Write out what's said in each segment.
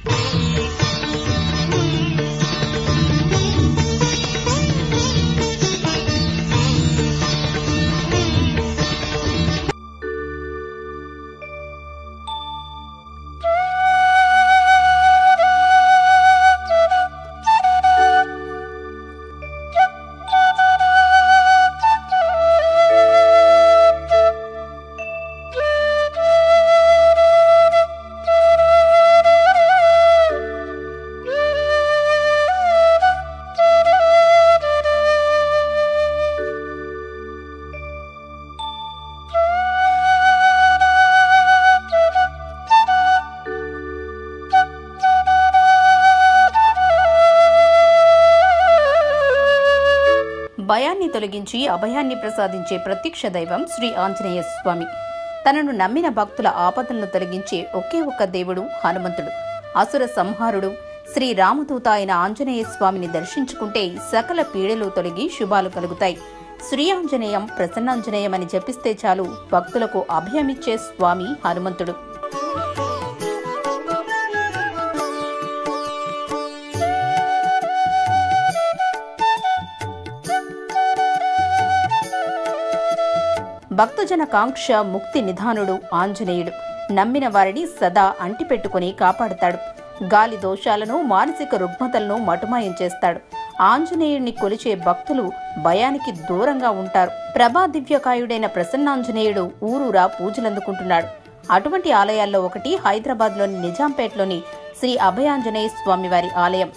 భయాన్ని తొలగించి అభయాన్ని ప్రసాదించే ప్రత్యక్ష దైవం శ్రీ ఆంజనేయ స్వామి తనను నమ్మిన భక్తుల ఆపదలను తొలగించే ఒకే ఒక్క దేవుడు హనుమంతుడు అసుర సంహారుడు శ్రీ రామదూత అయిన ఆంజనేయ స్వామిని దర్శించుకుంటే సకల పీడలు తొలగి శుభాలు కలుగుతాయి శ్రీ ఆంజనేయం ప్రసన్నాంజనేయం అని జపిస్తే చాలు భక్తులకు అభయమిచ్చే స్వామి హనుమంతుడు భక్తజన కాంక్ష ముక్తి నిధానుడు ఆంజనేయుడు నమ్మిన వారిని సదా అంటిపెట్టుకుని కాపాడుతాడు గాలి దోషాలను మానసిక రుగ్మతలను మటుమాయం చేస్తాడు ఆంజనేయుడిని కొలిచే భక్తులు భయానికి దూరంగా ఉంటారు ప్రభా దివ్యకాయుడైన ప్రసన్నాంజనేయుడు ఊరూరా పూజలందుకుంటున్నాడు అటువంటి ఆలయాల్లో ఒకటి హైదరాబాద్లోని నిజాంపేటలోని శ్రీ అభయాంజనేయ స్వామివారి ఆలయం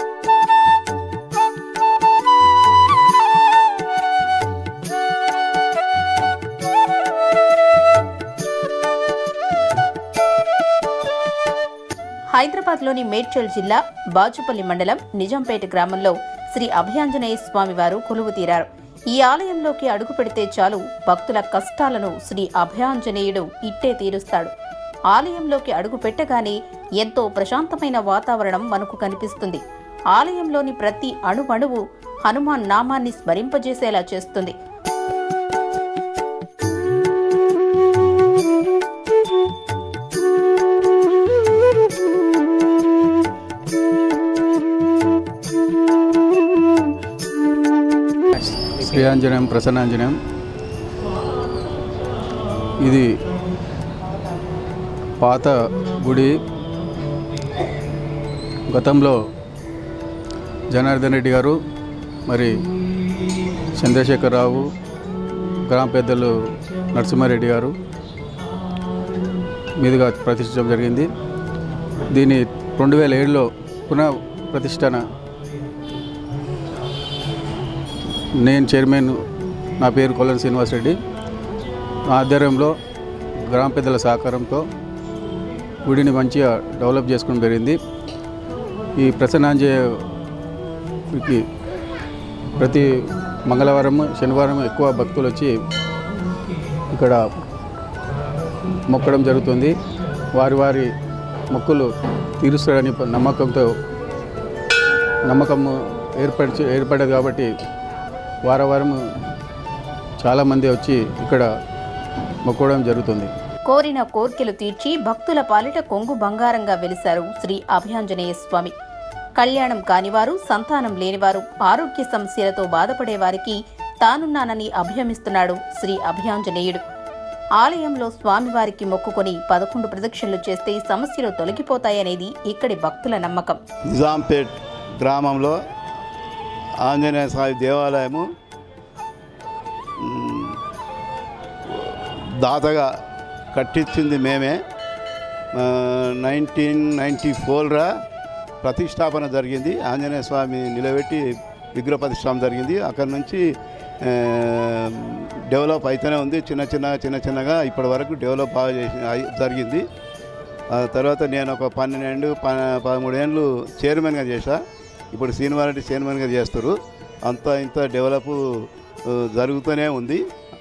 హైదరాబాద్లోని మేడ్చల్ జిల్లా బాచుపల్లి మండలం నిజాంపేట గ్రామంలో శ్రీ అభయాంజనేయ స్వామి వారు కొలువు తీరారు ఈ ఆలయంలోకి అడుగు పెడితే చాలు భక్తుల కష్టాలను శ్రీ అభయాంజనేయుడు ఇట్టే తీరుస్తాడు ఆలయంలోకి అడుగు పెట్టగానే ఎంతో ప్రశాంతమైన వాతావరణం మనకు కనిపిస్తుంది ఆలయంలోని ప్రతి అణువణువు హనుమాన్ నామాన్ని స్మరింపజేసేలా చేస్తుంది శ్రీ ఆంజనేయం ప్రసన్నాంజనేయం ఇది పాత గుడి గతంలో జనార్దన్ రెడ్డి గారు మరి చంద్రశేఖరరావు గ్రామ పెద్దలు నరసింహారెడ్డి గారు మీదుగా ప్రతిష్ఠించడం జరిగింది దీన్ని రెండు వేల ఏడులో పునః ప్రతిష్టన నేను చైర్మన్ నా పేరు కొల్లని శ్రీనివాసరెడ్డి నా ఆధ్వర్యంలో గ్రామ పెద్దల సహకారంతో గుడిని మంచిగా డెవలప్ చేసుకోవడం జరిగింది ఈ ప్రసన్నాంజకి ప్రతి మంగళవారం శనివారం ఎక్కువ భక్తులు వచ్చి ఇక్కడ మొక్కడం జరుగుతుంది వారి వారి మొక్కులు తీరుస్తాడని నమ్మకంతో నమ్మకం ఏర్పడి ఏర్పడేది కాబట్టి వారం వారం చాలామంది వచ్చి ఇక్కడ మొక్కడం జరుగుతుంది కోరిన కోర్కెలు తీర్చి భక్తుల పాలిట కొంగు బంగారంగా వెలిశారు శ్రీ అభయాంజనేయ స్వామి కళ్యాణం కానివారు సంతానం లేనివారు ఆరోగ్య సమస్యలతో బాధపడే వారికి తానున్నానని అభయమిస్తున్నాడు శ్రీ అభయాంజనేయుడు ఆలయంలో స్వామివారికి మొక్కుకొని పదకొండు ప్రదక్షిణలు చేస్తే సమస్యలు తొలగిపోతాయనేది ఇక్కడి భక్తుల నమ్మకం నిజాంపేట్ గ్రామంలో ఆంజనేయ స్వామి దేవాలయము మ్, దాతగా కట్టించింది మేమే నైన్టీన్ నైంటీ ఫోర్లో ప్రతిష్టాపన జరిగింది ఆంజనేయ స్వామి నిలబెట్టి విగ్రహ ప్రతిష్టాపన జరిగింది అక్కడి నుంచి ఆ, డెవలప్ అయితేనే ఉంది చిన్న చిన్న చిన్న చిన్నగా ఇప్పటి వరకు డెవలప్ బాగా చేసి అయి- జరిగింది ఆ తర్వాత నేను ఒక పన్నెండు ప పదమూడేళ్ళు చైర్మన్గా చేశా ఇప్పుడు శ్రీనివారెడ్డి చైర్మన్గా చేస్తారు అంత ఇంత డెవలప్ ఆ, జరుగుతూనే ఉంది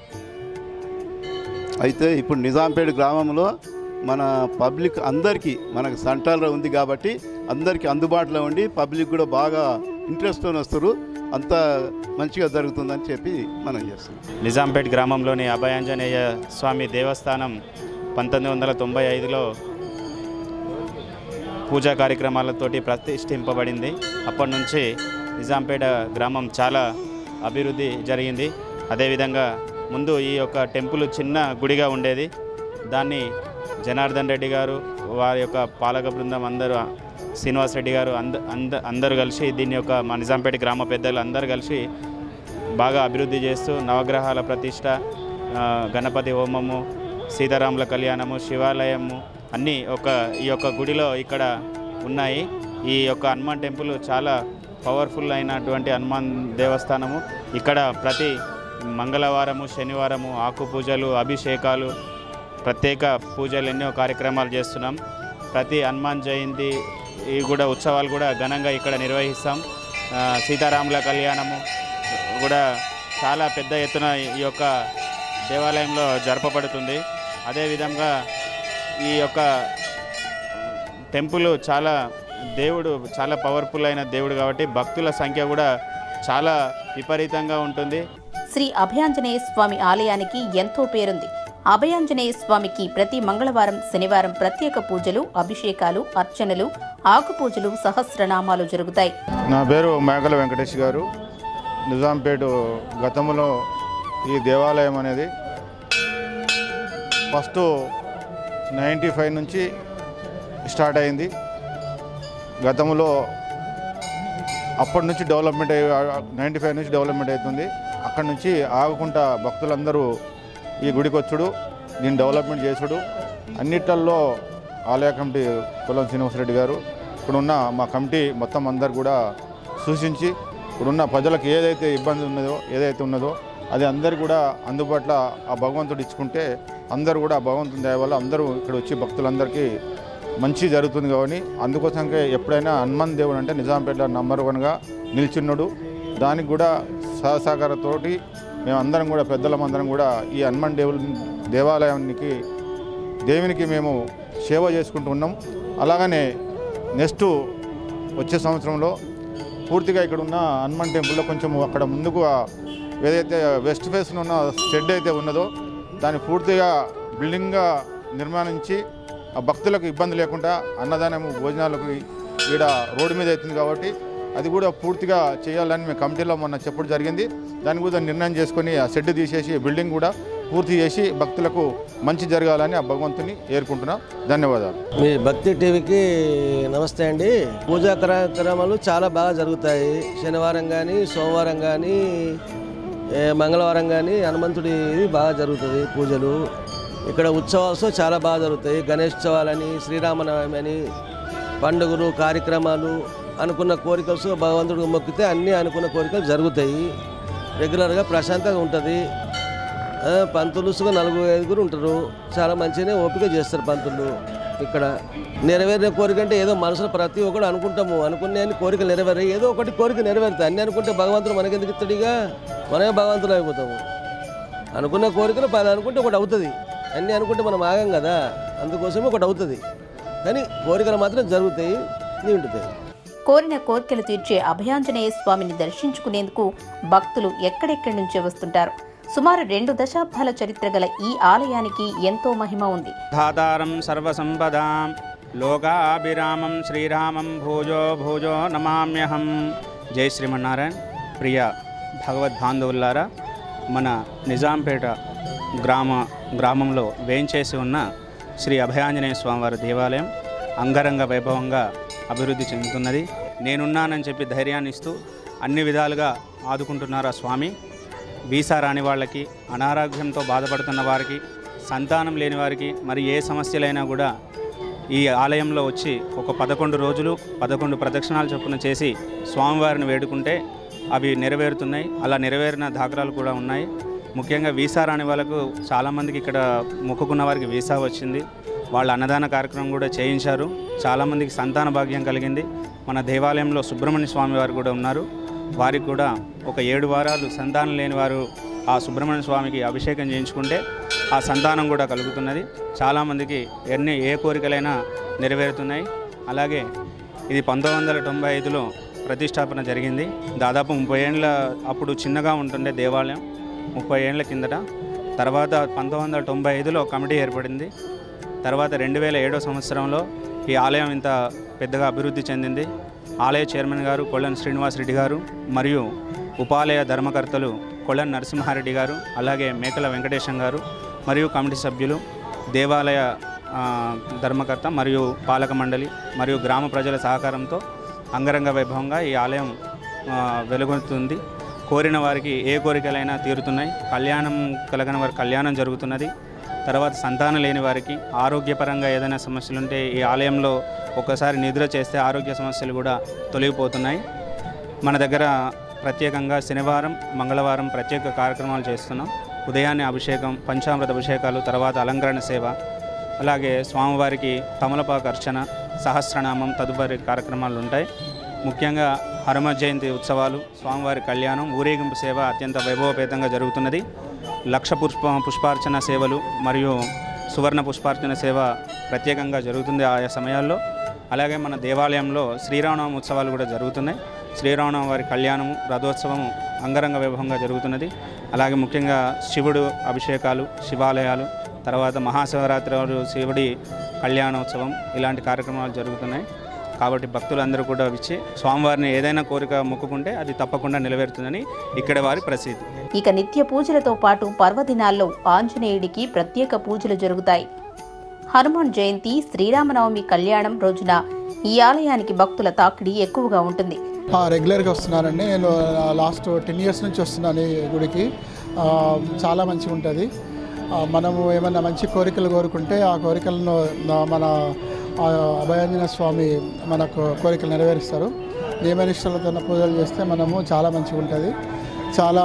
అయితే ఇప్పుడు నిజాంపేట గ్రామంలో మన పబ్లిక్ అందరికీ మనకు సెంటర్లో ఉంది కాబట్టి అందరికీ అందుబాటులో ఉండి పబ్లిక్ కూడా బాగా ఇంట్రెస్ట్తో వస్తారు అంత మంచిగా జరుగుతుందని చెప్పి మనం చేస్తున్నాం నిజాంపేట్ గ్రామంలోని అభయాంజనేయ స్వామి దేవస్థానం పంతొమ్మిది వందల తొంభై ఐదులో పూజా కార్యక్రమాలతోటి ప్రతిష్ఠింపబడింది అప్పటి నుంచి నిజాంపేట గ్రామం చాలా అభివృద్ధి జరిగింది అదేవిధంగా ముందు ఈ యొక్క టెంపుల్ చిన్న గుడిగా ఉండేది దాన్ని జనార్దన్ రెడ్డి గారు వారి యొక్క పాలక బృందం అందరూ శ్రీనివాస్ రెడ్డి గారు అంద అంద అందరూ కలిసి దీని యొక్క మా నిజాంపేట గ్రామ పెద్దలు అందరూ కలిసి బాగా అభివృద్ధి చేస్తూ నవగ్రహాల ప్రతిష్ట ఆ, గణపతి హోమము సీతారాముల కళ్యాణము శివాలయము అన్నీ ఒక ఈ యొక్క గుడిలో ఇక్కడ ఉన్నాయి ఈ యొక్క హనుమాన్ టెంపుల్ చాలా పవర్ఫుల్ అయినటువంటి హనుమాన్ దేవస్థానము ఇక్కడ ప్రతి మంగళవారము శనివారము ఆకు పూజలు అభిషేకాలు ప్రత్యేక పూజలు ఎన్నో కార్యక్రమాలు చేస్తున్నాం ప్రతి హనుమాన్ జయంతి ఈ కూడా ఉత్సవాలు కూడా ఘనంగా ఇక్కడ నిర్వహిస్తాం ఆ, సీతారాముల కళ్యాణము కూడా చాలా పెద్ద ఎత్తున ఈ యొక్క దేవాలయంలో జరపబడుతుంది అదేవిధంగా ఈ యొక్క టెంపుల్ చాలా దేవుడు చాలా పవర్ఫుల్ అయిన దేవుడు కాబట్టి భక్తుల సంఖ్య కూడా చాలా విపరీతంగా ఉంటుంది శ్రీ అభయాంజనేయ స్వామి ఆలయానికి ఎంతో పేరుంది అభయాంజనేయ స్వామికి ప్రతి మంగళవారం శనివారం ప్రత్యేక పూజలు అభిషేకాలు అర్చనలు ఆకు పూజలు సహస్రనామాలు జరుగుతాయి నా పేరు మేకల వెంకటేష్ గారు నిజాంపేట గతంలో ఈ దేవాలయం అనేది ఫస్ట్ నైంటీ ఫైవ్ నుంచి స్టార్ట్ అయింది గతంలో అప్పటి నుంచి డెవలప్మెంట్ అయ్యి నైంటీ ఫైవ్ నుంచి డెవలప్మెంట్ అవుతుంది అక్కడి నుంచి ఆగకుండా భక్తులందరూ ఈ గుడికి వచ్చుడు దీన్ని డెవలప్మెంట్ చేసుడు అన్నిట్లలో ఆలయ కమిటీ కులం శ్రీనివాసరెడ్డి గారు ఇక్కడున్న మా కమిటీ మొత్తం అందరు కూడా సూచించి ఇప్పుడున్న ప్రజలకు ఏదైతే ఇబ్బంది ఉన్నదో ఏదైతే ఉన్నదో అది అందరు కూడా అందుబాటులో ఆ భగవంతుడు ఇచ్చుకుంటే అందరూ కూడా ఆ భగవంతుని దయ వల్ల అందరూ ఇక్కడ వచ్చి భక్తులందరికీ మంచి జరుగుతుంది కాబట్టి అందుకోసంకే ఎప్పుడైనా హనుమాన్ దేవుడు అంటే నిజాంపేట నంబర్ వన్గా నిల్చున్నాడు దానికి కూడా సహసహకారతోటి మేము అందరం కూడా పెద్దలం అందరం కూడా ఈ హనుమాన్ దేవుడు దేవాలయానికి దేవునికి మేము సేవ చేసుకుంటూ ఉన్నాం అలాగనే నెక్స్ట్ వచ్చే సంవత్సరంలో పూర్తిగా ఇక్కడ ఉన్న హనుమాన్ టెంపుల్లో కొంచెం అక్కడ ముందుగా ఏదైతే వెస్ట్ ఫేస్లో ఉన్న షెడ్ అయితే ఉన్నదో దాన్ని పూర్తిగా బిల్డింగ్గా నిర్మాణించి ఆ భక్తులకు ఇబ్బంది లేకుండా అన్నదానము భోజనాలకు ఈడ రోడ్డు మీద అవుతుంది కాబట్టి అది కూడా పూర్తిగా చేయాలని మేము కమిటీలో మొన్న చెప్పడం జరిగింది దాన్ని కూడా నిర్ణయం చేసుకొని ఆ షెడ్ తీసేసి బిల్డింగ్ కూడా పూర్తి చేసి భక్తులకు మంచి జరగాలని ఆ భగవంతుని ఏరుకుంటున్నాం ధన్యవాదాలు మీ భక్తి టీవీకి నమస్తే అండి పూజా కార్యక్రమాలు చాలా బాగా జరుగుతాయి శనివారం కానీ సోమవారం కానీ ఏ, మంగళవారం కానీ హనుమంతుడి ఇది బాగా జరుగుతుంది పూజలు ఇక్కడ ఉత్సవాలు చాలా బాగా జరుగుతాయి గణేష్ ఉత్సవాలని శ్రీరామనవమి అని పండుగలు కార్యక్రమాలు అనుకున్న కోరికలు భగవంతుడికి మొక్కితే అన్నీ అనుకున్న కోరికలు జరుగుతాయి రెగ్యులర్గా ప్రశాంతంగా ఉంటుంది ఆ, పంతులు సుగా నలుగురు ఐదుగురు ఉంటారు చాలా మంచిగానే ఓపిక చేస్తారు పంతులు ఇక్కడ నెరవేరిన కోరిక అంటే ఏదో మనసులో ప్రతి ఒక్కడు అనుకుంటాము అనుకునే అన్ని కోరికలు నెరవేరాయి ఏదో ఒకటి కోరిక నెరవేరుతాయి అన్ని అనుకుంటే భగవంతుడు మనకెందుకు ఇస్తాడుగా మనమే భగవంతులు అయిపోతాము అనుకున్న కోరికలు పది అనుకుంటే ఒకటి అవుతుంది అన్నీ అనుకుంటే మనం ఆగం కదా అందుకోసమే ఒకటి అవుతుంది కానీ కోరికలు మాత్రం జరుగుతాయి నిండుతాయి కోరిన కోర్కెలు తీర్చే అభయాంజనేయ స్వామిని దర్శించుకునేందుకు భక్తులు ఎక్కడెక్కడి నుంచో వస్తుంటారు సుమారు రెండు దశాబ్దాల చరిత్ర గల ఈ ఆలయానికి ఎంతో మహిమ ఉంది ధాతారం సర్వసంపదాం లోకాభిరామం శ్రీరామం భోజో భోజో నమామ్యహం జై శ్రీమన్నారాయణ ప్రియ భగవద్బాంధవులారా మన నిజాంపేట గ్రామ గ్రామంలో వేంచేసి ఉన్న శ్రీ అభయాంజనేయ స్వామివారి దేవాలయం అంగరంగ వైభవంగా అభివృద్ధి చెందుతున్నది నేనున్నానని చెప్పి ధైర్యాన్ని ఇస్తూ అన్ని విధాలుగా ఆదుకుంటున్నారు ఆ స్వామి వీసా రాని వాళ్ళకి అనారోగ్యంతో బాధపడుతున్న వారికి సంతానం లేని వారికి మరి ఏ సమస్యలైనా కూడా ఈ ఆలయంలో వచ్చి ఒక పదకొండు రోజులు పదకొండు ప్రదక్షిణాలు చొప్పున చేసి స్వామివారిని వేడుకుంటే అవి నెరవేరుతున్నాయి అలా నెరవేరిన దాఖలాలు కూడా ఉన్నాయి ముఖ్యంగా వీసా రాని వాళ్ళకు చాలామందికి ఇక్కడ మొక్కుకున్న వారికి వీసా వచ్చింది వాళ్ళ అన్నదాన కార్యక్రమం కూడా చేయించారు చాలామందికి సంతాన భాగ్యం కలిగింది మన దేవాలయంలో సుబ్రహ్మణ్య స్వామి వారు కూడా ఉన్నారు వారికి కూడా ఒక ఏడు వారాలు సంతానం లేని వారు ఆ సుబ్రహ్మణ్య స్వామికి అభిషేకం చేయించుకుంటే ఆ సంతానం కూడా కలుగుతున్నది చాలామందికి ఎన్ని ఏ కోరికలైనా నెరవేరుతున్నాయి అలాగే ఇది పంతొమ్మిది వందల తొంభై ఐదులో ప్రతిష్టాపన జరిగింది దాదాపు ముప్పై ఏళ్ళ అప్పుడు చిన్నగా ఉంటుండే దేవాలయం ముప్పై ఏళ్ళ కిందట తర్వాత పంతొమ్మిది వందల తొంభై ఐదులో కమిటీ ఏర్పడింది తర్వాత రెండు వేల ఏడో సంవత్సరంలో ఈ ఆలయం ఇంత పెద్దగా అభివృద్ధి చెందింది ఆలయ చైర్మన్ గారు కొల్లని శ్రీనివాస్ రెడ్డి గారు మరియు ఉపాలయ ధర్మకర్తలు కొల్లని నరసింహారెడ్డి గారు అలాగే మేకల వెంకటేశం గారు మరియు కమిటీ సభ్యులు దేవాలయ ఆ, ధర్మకర్త మరియు పాలక మండలి మరియు గ్రామ ప్రజల సహకారంతో అంగరంగ వైభవంగా ఈ ఆలయం ఆ, వెలుగొందుతుంది కోరిన వారికి ఏ కోరికలైనా తీరుతున్నాయి కళ్యాణం కలగని వారి కళ్యాణం జరుగుతున్నది తర్వాత సంతానం లేని వారికి ఆరోగ్యపరంగా ఏదైనా సమస్యలు ఉంటే ఈ ఆలయంలో ఒక్కసారి నిద్ర చేస్తే ఆరోగ్య సమస్యలు కూడా తొలగిపోతున్నాయి మన దగ్గర ప్రత్యేకంగా శనివారం మంగళవారం ప్రత్యేక కార్యక్రమాలు చేస్తున్నాం ఉదయాన్నే అభిషేకం పంచామృత అభిషేకాలు తర్వాత అలంకరణ సేవ అలాగే స్వామివారికి తమలపాకు అర్చన సహస్రనామం తదుపరి కార్యక్రమాలు ఉంటాయి ముఖ్యంగా హనుమ జయంతి ఉత్సవాలు స్వామివారి కళ్యాణం ఊరేగింపు సేవ అత్యంత వైభవపేతంగా జరుగుతున్నది లక్ష పుష్ప పుష్పార్చన సేవలు మరియు సువర్ణ పుష్పార్చన సేవ ప్రత్యేకంగా జరుగుతుంది ఆయా సమయాల్లో అలాగే మన దేవాలయంలో శ్రీరామనవమి ఉత్సవాలు కూడా జరుగుతున్నాయి శ్రీరామనవమి వారి కళ్యాణము రథోత్సవము అంగరంగ వైభవంగా జరుగుతున్నది అలాగే ముఖ్యంగా శివుడు అభిషేకాలు శివాలయాలు తర్వాత మహాశివరాత్రి రోజు శివుడి కళ్యాణోత్సవం ఇలాంటి కార్యక్రమాలు జరుగుతున్నాయి కాబట్టి భక్తులందరూ కూడా వచ్చి స్వామివారిని ఏదైనా కోరిక మొక్కుకుంటే అది తప్పకుండా నెరవేరుతుందని ఇక్కడ వారి ప్రసిద్ధి ఇక నిత్య పూజలతో పాటు పర్వదినాల్లో ఆంజనేయుడికి ప్రత్యేక పూజలు జరుగుతాయి హనుమాన్ జయంతి శ్రీరామనవమి కళ్యాణం రోజున ఈ ఆలయానికి భక్తుల తాకిడి ఎక్కువగా ఉంటుంది ఆ, రెగ్యులర్గా వస్తున్నానండి నేను ఆ, లాస్ట్ టెన్ ఇయర్స్ నుంచి వస్తున్నాను ఈ గుడికి ఆ, చాలా మంచిగా ఉంటుంది ఆ, మనము ఏమైనా మంచి కోరికలు కోరుకుంటే ఆ కోరికలను నా- మన ఆ, అభయాంజనేయ స్వామి మనకు కోరికలు నెరవేరుస్తారు నియమనిష్టలతో పూజలు చేస్తే మనము చాలా మంచిగా ఉంటుంది చాలా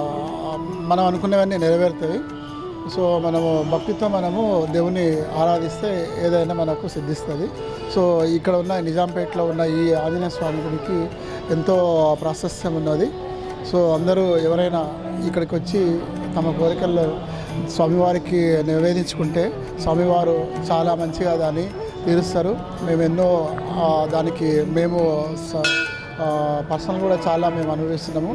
ఆ, మనం అనుకునేవన్నీ నెరవేరుతాయి సో మనము భక్తితో మనము దేవుని ఆరాధిస్తే ఏదైనా మనకు సిద్ధిస్తుంది సో ఇక్కడ ఉన్న నిజాంపేటలో ఉన్న ఈ ఆంజనేయ స్వామి గుడికి ఎంతో ప్రాశస్త్యం ఉన్నది సో అందరూ ఎవరైనా ఇక్కడికి వచ్చి తమ కోరికల్లో స్వామివారికి నివేదించుకుంటే స్వామివారు చాలా మంచిగా దాన్ని తీరుస్తారు మేము ఎన్నో ఆ, దానికి మేము స- ఆ, పర్సనల్ కూడా చాలా మేము అనుభవిస్తున్నాము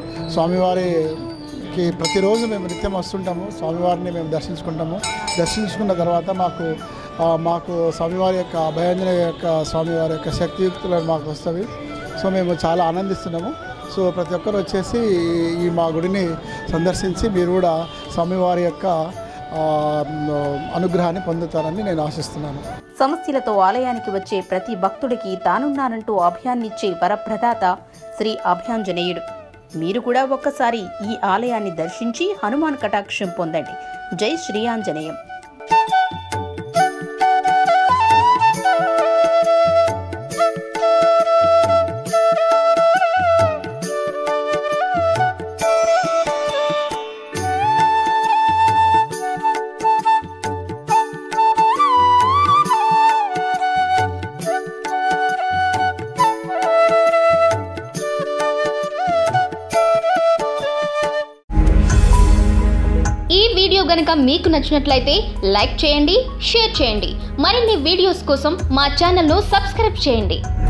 స్వామివారికి ప్రతిరోజు మేము నిత్యం వస్తుంటాము స్వామివారిని మేము దర్శించుకుంటాము దర్శించుకున్న తర్వాత మాకు ఆ, మాకు స్వామివారి యొక్క అభయాంజనేయ యొక్క స్వామివారి యొక్క శక్తియుక్తులు మాకు వస్తవి సో మేము చాలా ఆనందిస్తున్నాము సో ప్రతి ఒక్కరు వచ్చేసి ఈ- ఈ మా గుడిని సందర్శించి మీరు కూడా స్వామివారి యొక్క ఆ, అనుగ్రహాన్ని పొందుతారని నేను ఆశిస్తున్నాను సమస్యలతో ఆలయానికి వచ్చే ప్రతి భక్తుడికి తానున్నానంటూ అభయాన్నిచ్చే వరప్రదాత శ్రీ అభయాంజనేయుడు మీరు కూడా ఒక్కసారి ఈ ఆలయాన్ని దర్శించి హనుమాన్ కటాక్షం పొందండి జై శ్రీ ఆంజనేయం ఈ వీడియో గనుక మీకు నచ్చినట్లయితే లైక్ చేయండి షేర్ చేయండి మరిన్ని వీడియోస్ కోసం మా ఛానల్ను సబ్స్క్రైబ్ చేయండి